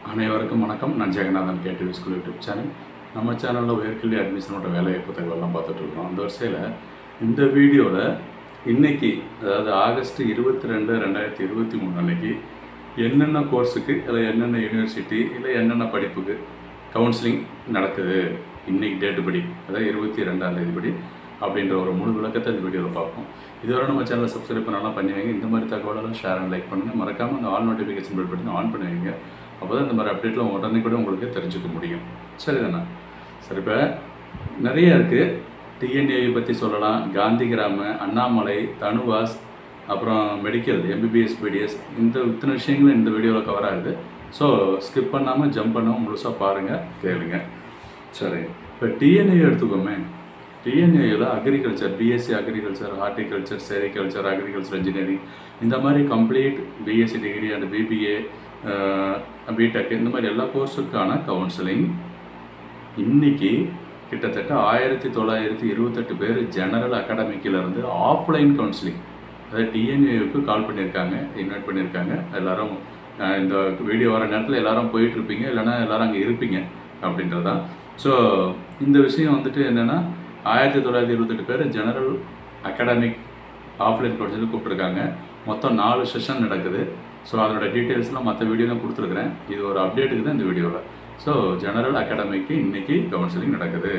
அனைவருக்கும் வணக்கம் நான் Jeganathan KTV school YouTube channel நம்ம சேனலில் உயர்கல்வி அட்மிஷனோட வேலைவாய்ப்பு தகவலாம் பார்த்துட்டு இருக்கோம் அந்த வரிசையில் இந்த வீடியோவில் இன்னைக்கு அதாவது ஆகஸ்ட் இருபத்தி ரெண்டு ரெண்டாயிரத்தி இருபத்தி மூணு அன்னைக்கு என்னென்ன கோர்ஸுக்கு இல்லை என்னென்ன யூனிவர்சிட்டி இல்லை என்னென்ன படிப்புக்கு கவுன்சிலிங் நடக்குது இன்னைக்கு டேட்டு படி அதாவது இருபத்தி ரெண்டாம் தேதி படி அப்படின்ற ஒரு முழு விளக்கத்தை இந்த வீடியோவில் பார்ப்போம் இதுவரை நம்ம சேனலை சப்ஸ்கிரைப் பண்ணலாம் பண்ணி வைங்க இந்த மாதிரி தகவலெல்லாம் ஷேர் அண்ட் லைக் பண்ணுங்கள் மறக்காமல் அந்த all notification bell button on பண்ணி வைங்க அப்போ தான் இந்த மாதிரி அப்டேட்லாம் உடனே கூட உங்களுக்கு தெரிஞ்சுக்க முடியும் சரிதானே சரி இப்போ நிறைய இருக்குது டிஎன்ஏவை பற்றி சொல்லலாம் காந்தி கிராம அண்ணாமலை தனுவாஸ் அப்புறம் மெடிக்கல் எம்பிபிஎஸ் பிடிஎஸ் இந்த இத்தனை விஷயங்களும் இந்த வீடியோவில் கவர் ஆகுது ஸோ ஸ்கிப் பண்ணாமல் ஜம்ப் பண்ணாமல் முழுசாக பாருங்கள் கேளுங்க சரி இப்போ டிஎன்ஏ எடுத்துக்கோமே டிஎன்ஏயில் agriculture BSc agriculture horticulture sericulture agriculture engineering இந்த மாதிரி complete BSc degree and BBA BTech இந்த மாதிரி எல்லா கோர்ஸுக்கான கவுன்சிலிங் இன்னைக்கு கிட்டத்தட்ட ஆயிரத்தி தொள்ளாயிரத்தி இருபத்தெட்டு பேர் ஜெனரல் அகாடமிக்கிலேருந்து ஆஃப்லைன் கவுன்சிலிங் அதாவது டிஎன்ஏவுக்கு கால் பண்ணியிருக்காங்க இன்வைட் பண்ணியிருக்காங்க எல்லாரும் அஹ், இந்த வீடியோ வர நேரத்தில் எல்லாரும் போயிட்டு இருப்பீங்க இல்லைன்னா எல்லாரும் அங்கே இருப்பீங்க அப்படின்றது தான் ஸோ இந்த விஷயம் வந்துட்டு என்னென்னா ஆயிரத்தி தொள்ளாயிரத்தி இருபத்தெட்டு பேர் ஜெனரல் அகாடமிக் ஆஃப்லைன் கவுன்சிலிங் கூப்பிட்ருக்காங்க மொத்தம் நாலு செஷன் நடக்குது ஸோ அதோட டீட்டெயில்ஸ்லாம் மற்ற வீடியோலாம் கொடுத்துருக்குறேன் இது ஒரு அப்டேட்டுக்கு தான் இந்த வீடியோவில் ஸோ ஜெனரல் அகாடமிக்கு இன்னைக்கு கவுன்சிலிங் நடக்குது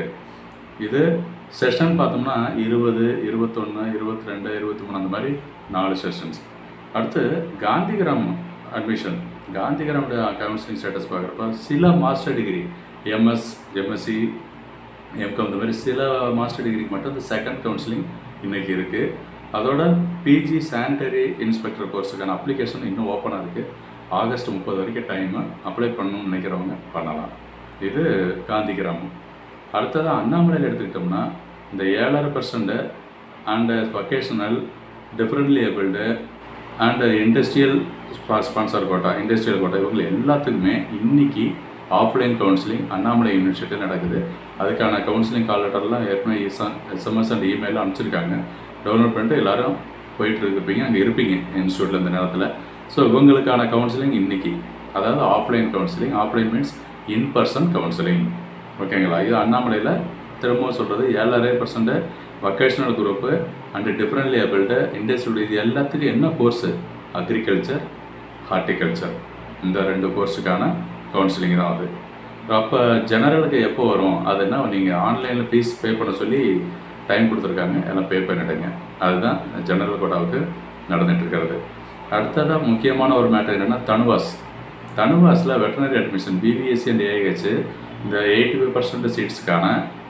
இது செஷன் பார்த்தோம்னா இருபது இருபத்தொன்று இருபத்தி ரெண்டு இருபத்தி மூணு அந்த மாதிரி நாலு செஷன்ஸ் அடுத்து காந்திகிராம் அட்மிஷன் காந்திகிராமோட கவுன்சிலிங் ஸ்டேட்டஸ் பார்க்குறப்ப சில master degree MS MSc MCom இந்த மாதிரி சில மாஸ்டர் டிகிரிக்கு மட்டும் இந்த செகண்ட் கவுன்சிலிங் இன்னைக்கு இருக்குது அதோட பிஜி சானிட்டரி இன்ஸ்பெக்டர் கோர்ஸுக்கான அப்ளிகேஷன் இன்னும் ஓப்பனாக இருக்குது ஆகஸ்ட் முப்பது வரைக்கும் டைமு அப்ளை பண்ணணும்னு நினைக்கிறவங்க பண்ணலாம் இது காந்தி கிராமம் அடுத்ததாக அண்ணாமலையில் எடுத்துக்கிட்டோம்னா இந்த ஏழரை percent and vocational differently abled and industrial sponsor quota industrial quota இவங்க எல்லாத்துக்குமே இன்னைக்கு ஆஃப்லைன் கவுன்சிலிங் அண்ணாமலை யூனிவர்சிட்டியில் நடக்குது அதுக்கான கவுன்சிலிங் கால் லெட்டர்லாம் ஏற்கனவே எஸ்எம்எஸ் அண்ட் இமெயில் அனுப்பிச்சிருக்காங்க டவுன்லோட் பண்ணிட்டு எல்லாரும் போயிட்டு இருப்பீங்க அங்கே இருப்பீங்க இன்ஸ்டியூட்டில் இந்த நேரத்தில் ஸோ இவங்களுக்கான கவுன்சிலிங் இன்னைக்கு அதாவது offline counselling offline means in person counselling ஓகேங்களா இது அண்ணாமலையில் திரும்பவும் சொல்கிறது ஏழரை percent vocational group and differently abled industrial இது எல்லாத்துக்கும் என்ன கோர்ஸு அக்ரிகல்ச்சர் ஹார்டிகல்ச்சர் இந்த ரெண்டு கோர்ஸுக்கான கவுன்சிலிங் தான் அது அப்போ ஜெனரலுக்கு எப்போ வரும் அதுனா நீங்கள் ஆன்லைனில் ஃபீஸ் பே பண்ண சொல்லி டைம் கொடுத்துருக்காங்க எல்லாம் பே பண்ணிடுங்க அதுதான் ஜெனரல் கோட்டாவுக்கு நடந்துட்டு இருக்கிறது அடுத்ததாக முக்கியமான ஒரு மேட்டர் என்னென்னா தனுவாஸ் தனுவாஸில் veterinary admission BVSc and AH இந்த எயிட்டி ஃபைவ் பர்சன்ட் சீட்ஸுக்கான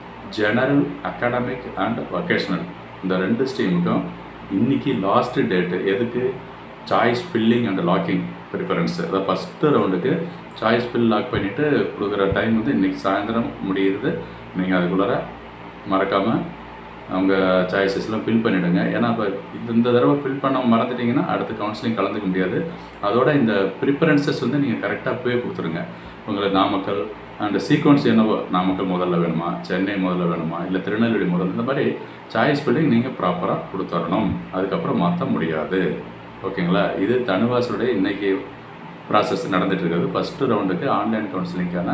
ஜெனரல் அகாடமிக் அண்ட் வொகேஷனல் இந்த ரெண்டு ஸ்ட்ரீமுக்கும் இன்னைக்கு லாஸ்ட் டேட்டு எதுக்கு choice filling and locking preference அதாவது ஃபஸ்ட்டு ரவுண்டுக்கு சாய்ஸ் ஃபில் லாக் பண்ணிவிட்டு கொடுக்குற டைம் வந்து இன்றைக்கி சாயந்தரம் முடியுது நீங்கள் அதுக்குள்ளார மறக்காமல் அவங்க சாய்ஸஸ்லாம் ஃபில் பண்ணிவிடுங்க ஏன்னா இப்போ இந்த தடவை ஃபில் பண்ண மறந்துட்டீங்கன்னா அடுத்த கவுன்சிலிங் கலந்துக்க முடியாது அதோட இந்த ப்ரிஃபரன்சஸ் வந்து நீங்கள் கரெக்டாக போய் கொடுத்துருங்க உங்களுக்கு நாமக்கல் அண்ட் சீக்வன்ஸ் என்னவோ நாமக்கல் முதல்ல வேணுமா சென்னை முதல்ல வேணுமா இல்லை திருநெல்வேலி முதல்ல இந்த மாதிரி சாய்ஸ் ஃபில்லிங் நீங்கள் ப்ராப்பராக கொடுத்துடணும் அதுக்கப்புறம் மாற்ற முடியாது ஓகேங்களா இது தனுவாசோடைய இன்னைக்கு ப்ராசஸ் நடந்துட்டு இருக்கிறது ஃபஸ்ட்டு ரவுண்டுக்கு ஆன்லைன் கவுன்சிலிங்கான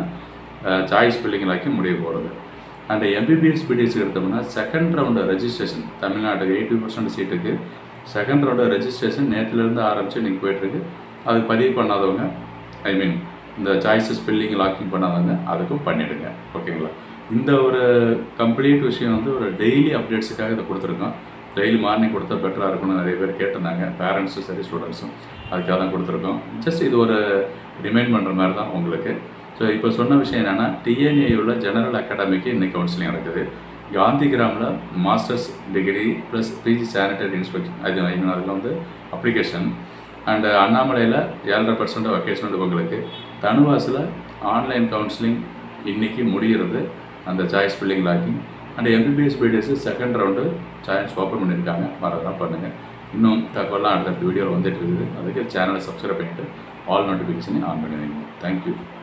சாய்ஸ் ஃபில்லிங் ஆக்கி முடிய போகிறது அண்ட் எம்பிபிஎஸ் பிடிஎஸ் எடுத்தோம்னா செகண்ட் ரவுண்டு ரெஜிஸ்ட்ரேஷன் தமிழ்நாட்டுக்கு எயிட்டி பர்சன்ட் சீட்டுக்கு செகண்ட் ரவுண்டு ரெஜிஸ்ட்ரேஷன் நேற்றுலேருந்து ஆரம்பித்து இன்றைக்கி போயிட்டுருக்கு அதுக்கு பதிவு பண்ணாதவங்க ஐ மீன் இந்த சாய்ஸஸ் ஃபில்லிங் லாக்கிங் பண்ணாதவங்க அதுக்கும் பண்ணிவிடுங்க ஓகேங்களா இந்த ஒரு கம்ப்ளீட் விஷயம் வந்து ஒரு டெய்லி அப்டேட்ஸுக்காக இதை கொடுத்துருக்கோம் டெய்லி மார்னிங் கொடுத்தா பெட்டராக இருக்கும்னு நிறைய பேர் கேட்டிருந்தாங்க பேரண்ட்ஸும் சரி ஸ்டூடெண்ட்ஸும் அதுக்காக தான் கொடுத்துருக்கோம் ஜஸ்ட் இது ஒரு ரிமைண்ட் பண்ணுற மாதிரி தான் உங்களுக்கு ஸோ இப்போ சொன்ன விஷயம் என்னென்னா டிஎன்ஏயுள்ள ஜெனரல் அகாடமிக்கு இன்னைக்கு கவுன்சிலிங் நடக்குது காந்தி கிராமில் masters degree plus PG sanitary inspection அது ஐ மீன் அதில் வந்து அப்ளிகேஷன் அண்டு அண்ணாமலையில் ஏழரை பர்சன்ட் வொக்கேஷனல் உங்களுக்கு தனுவாஸில் ஆன்லைன் கவுன்சிலிங் இன்னைக்கு முடிகிறது அந்த choice filling locking and MBBS BDS second round choice open பண்ணியிருக்காங்க வரதான் பண்ணுங்கள் இன்னும் தகவலாம் அடுத்தடுத்த வீடியோவில் வந்துட்டு இருக்குது அதுக்கு சேனலை சப்ஸ்கிரைப் பண்ணிவிட்டு ஆல் நோட்டிஃபிகேஷனையும் ஆன் பண்ணி வைங்க தேங்க்யூ